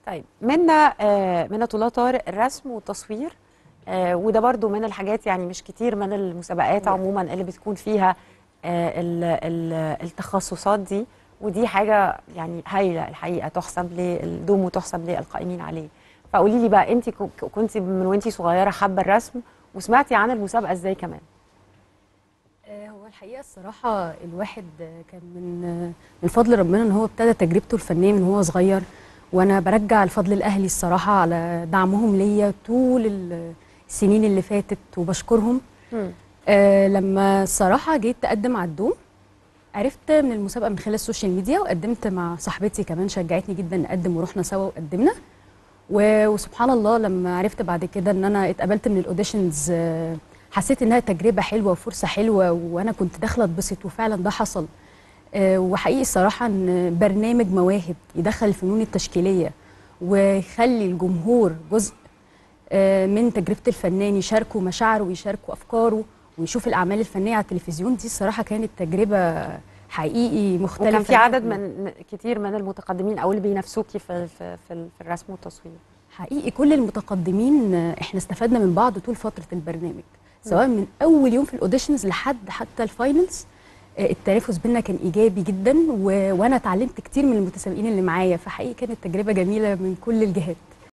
طيب منا آه منا طلال طارق الرسم والتصوير آه وده برضو من الحاجات يعني مش كتير من المسابقات عموما اللي بتكون فيها آه ال ال التخصصات دي ودي حاجه يعني هايله الحقيقه تحسب للدوم وتحسب للقائمين عليه فقولي لي بقى انت كنت من وانت صغيره حابه الرسم وسمعتي عن المسابقه ازاي كمان آه، هو الحقيقه الصراحه الواحد آه، كان من آه، من فضل ربنا ان هو ابتدى تجربته الفنيه من هو صغير وانا برجع الفضل لاهلي الصراحه على دعمهم ليا طول ال- السنين اللي فاتت وبشكرهم آه لما الصراحه جيت اقدم على الدوم عرفت من المسابقه من خلال السوشيال ميديا وقدمت مع صاحبتي كمان شجعتني جدا نقدم ورحنا سوا وقدمنا و- وسبحان الله لما عرفت بعد كده ان انا اتقبلت من الاوديشنز آه، حسيت انها تجربه حلوه وفرصه حلوه وانا كنت داخله اتبسط وفعلا ده حصل آه، وحقيقي الصراحه ان برنامج مواهب يدخل الفنون التشكيليه ويخلي الجمهور جزء آه، من تجربه الفنان يشاركوا مشاعره ويشاركوا افكاره ويشوف الاعمال الفنيه على التلفزيون دي الصراحه كانت تجربه حقيقي مختلفه وكان في عدد من كتير من المتقدمين او اللي بينافسوكي في في في, ال- في الرسم والتصوير حقيقي كل المتقدمين آه، احنا استفدنا من بعض طول فتره البرنامج سواء من اول يوم في الاوديشنز لحد حتى الفاينلز آه، التنافس بينا كان ايجابي جدا و... وانا اتعلمت كتير من المتسابقين اللي معايا فحقيقي كانت تجربه جميله من كل الجهات